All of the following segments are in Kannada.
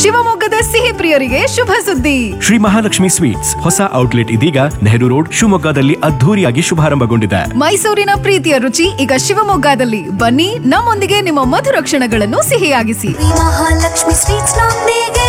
ಶಿವಮೊಗ್ಗದ ಸಿಹಿ ಪ್ರಿಯರಿಗೆ ಶುಭ ಸುದ್ದಿ ಶ್ರೀ ಮಹಾಲಕ್ಷ್ಮಿ ಸ್ವೀಟ್ಸ್ ಹೊಸ ಔಟ್ಲೆಟ್ ಇದೀಗ ನೆಹರು ರೋಡ್ ಶಿವಮೊಗ್ಗದಲ್ಲಿ ಅದ್ಧೂರಿಯಾಗಿ ಶುಭಾರಂಭಗೊಂಡಿದೆ ಮೈಸೂರಿನ ಪ್ರೀತಿಯ ರುಚಿ ಈಗ ಶಿವಮೊಗ್ಗದಲ್ಲಿ ಬನ್ನಿ ನಮ್ಮೊಂದಿಗೆ ನಿಮ್ಮ ಮಧುರ ಕ್ಷಣಗಳನ್ನು ಸಿಹಿಯಾಗಿಸಿ ಮಹಾಲಕ್ಷ್ಮಿ ಸ್ವೀಟ್ಸ್ ನೊಂದಿಗೆ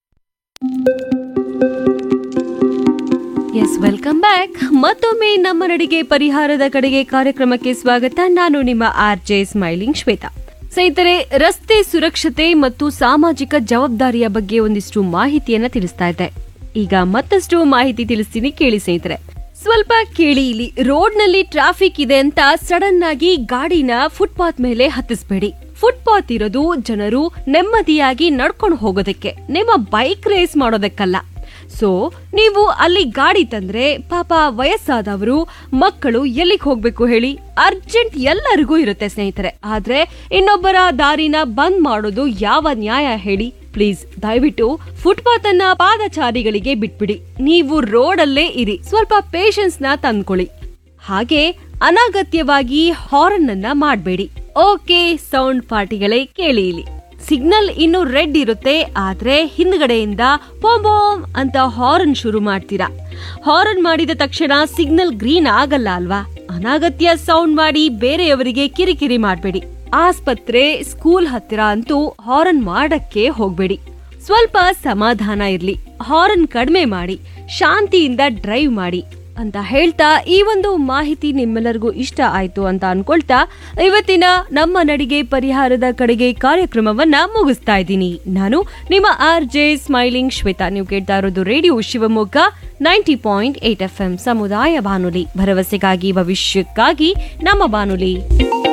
ಎಸ್ ವೆಲ್ಕಮ್ ಬ್ಯಾಕ್ ಮತ್ತೊಮ್ಮೆ ನಮ್ಮ ನಡಿಗೆ ಪರಿಹಾರದ ಕಡೆಗೆ ಕಾರ್ಯಕ್ರಮಕ್ಕೆ ಸ್ವಾಗತ ನಾನು ನಿಮ್ಮ ಆರ್ ಜೆ ಸ್ಮೈಲಿಂಗ್ ಶ್ವೇತಾ ಸ್ನೇಹಿತರೆ ರಸ್ತೆ ಸುರಕ್ಷತೆ ಮತ್ತು ಸಾಮಾಜಿಕ ಜವಾಬ್ದಾರಿಯ ಬಗ್ಗೆ ಒಂದಿಷ್ಟು ಮಾಹಿತಿಯನ್ನ ತಿಳಿಸ್ತಾ ಇದ್ದೆ ಈಗ ಮತ್ತಷ್ಟು ಮಾಹಿತಿ ತಿಳಿಸ್ತೀನಿ ಕೇಳಿ ಸ್ನೇಹಿತರೆ ಸ್ವಲ್ಪ ಕೇಳಿ ಇಲ್ಲಿ ರೋಡ್ನಲ್ಲಿ ಟ್ರಾಫಿಕ್ ಇದೆ ಅಂತ ಸಡನ್ ಆಗಿ ಗಾಡಿನ ಫುಟ್ಪಾತ್ ಮೇಲೆ ಹತ್ತಿಸ್ಬೇಡಿ ಫುಟ್ಪಾತ್ ಇರೋದು ಜನರು ನೆಮ್ಮದಿಯಾಗಿ ನಡ್ಕೊಂಡು ಹೋಗೋದಕ್ಕೆ ನಿಮ್ಮ ಬೈಕ್ ರೇಸ್ ಮಾಡೋದಕ್ಕಲ್ಲ ಸೊ ನೀವು ಅಲ್ಲಿ ಗಾಡಿ ತಂದ್ರೆ ಪಾಪ ವಯಸ್ಸಾದವರು ಮಕ್ಕಳು ಎಲ್ಲಿಗೆ ಹೋಗ್ಬೇಕು ಹೇಳಿ ಅರ್ಜೆಂಟ್ ಎಲ್ಲರಿಗೂ ಇರುತ್ತೆ ಸ್ನೇಹಿತರೆ ಆದ್ರೆ ಇನ್ನೊಬ್ಬರ ದಾರಿನ ಬಂದ್ ಮಾಡೋದು ಯಾವ ನ್ಯಾಯ ಹೇಳಿ ಪ್ಲೀಸ್ ದಯವಿಟ್ಟು ಫುಟ್ಪಾತ್ ಅನ್ನ ಪಾದಚಾರಿಗಳಿಗೆ ಬಿಟ್ಬಿಡಿ ನೀವು ರೋಡಲ್ಲೇ ಇರಿ ಸ್ವಲ್ಪ ಪೇಷನ್ಸ್ ನ ತಂದ್ಕೊಳ್ಳಿ ಹಾಗೆ ಅನಗತ್ಯವಾಗಿ ಹಾರನ್ ಅನ್ನ ಮಾಡಬೇಡಿ ಓಕೆ ಸೌಂಡ್ ಪಾರ್ಟಿಗಳೇ ಕೇಳಿ ಇಲ್ಲಿ ಸಿಗ್ನಲ್ ಇನ್ನು ರೆಡ್ ಇರುತ್ತೆ ಆದ್ರೆ ಹಿಂದ್ಗಡೆಯಿಂದ ಬಾಂಬಾಮ್ ಅಂತ ಹಾರನ್ ಶುರು ಮಾಡ್ತೀರಾ ಹಾರನ್ ಮಾಡಿದ ತಕ್ಷಣ ಸಿಗ್ನಲ್ ಗ್ರೀನ್ ಆಗಲ್ಲ ಅಲ್ವಾ ಅನಾಗತ್ಯ ಸೌಂಡ್ ಮಾಡಿ ಬೇರೆಯವರಿಗೆ ಕಿರಿಕಿರಿ ಮಾಡಬೇಡಿ ಆಸ್ಪತ್ರೆ ಸ್ಕೂಲ್ ಹತ್ತಿರ ಅಂತೂ ಹಾರನ್ ಮಾಡಕ್ಕೆ ಹೋಗ್ಬೇಡಿ ಸ್ವಲ್ಪ ಸಮಾಧಾನ ಇರ್ಲಿ ಹಾರನ್ ಕಡಿಮೆ ಮಾಡಿ ಶಾಂತಿಯಿಂದ ಡ್ರೈವ್ ಮಾಡಿ ಅಂತ ಹೇಳ್ತಾ ಈ ಒಂದು ಮಾಹಿತಿ ನಿಮ್ಮೆಲ್ಲರಿಗೂ ಇಷ್ಟ ಆಯ್ತು ಅಂತ ಅನ್ಕೊಳ್ತಾ ಇವತ್ತಿನ ನಮ್ಮ ನಡಿಗೆ ಪರಿಹಾರದ ಕಡೆಗೆ ಕಾರ್ಯಕ್ರಮವನ್ನ ಮುಗಿಸ್ತಾ ಇದ್ದೀನಿ ನಾನು ನಿಮ್ಮ ಆರ್ ಜೆ ಸ್ಮೈಲಿಂಗ್ ಶ್ವೇತಾ ನೀವು ಕೇಳ್ತಾ ಇರೋದು radio Shivamogga ninety point eight F M ಸಮುದಾಯ ಬಾನುಲಿ ಭರವಸೆಗಾಗಿ ಭವಿಷ್ಯಕ್ಕಾಗಿ ನಮ್ಮ ಬಾನುಲಿ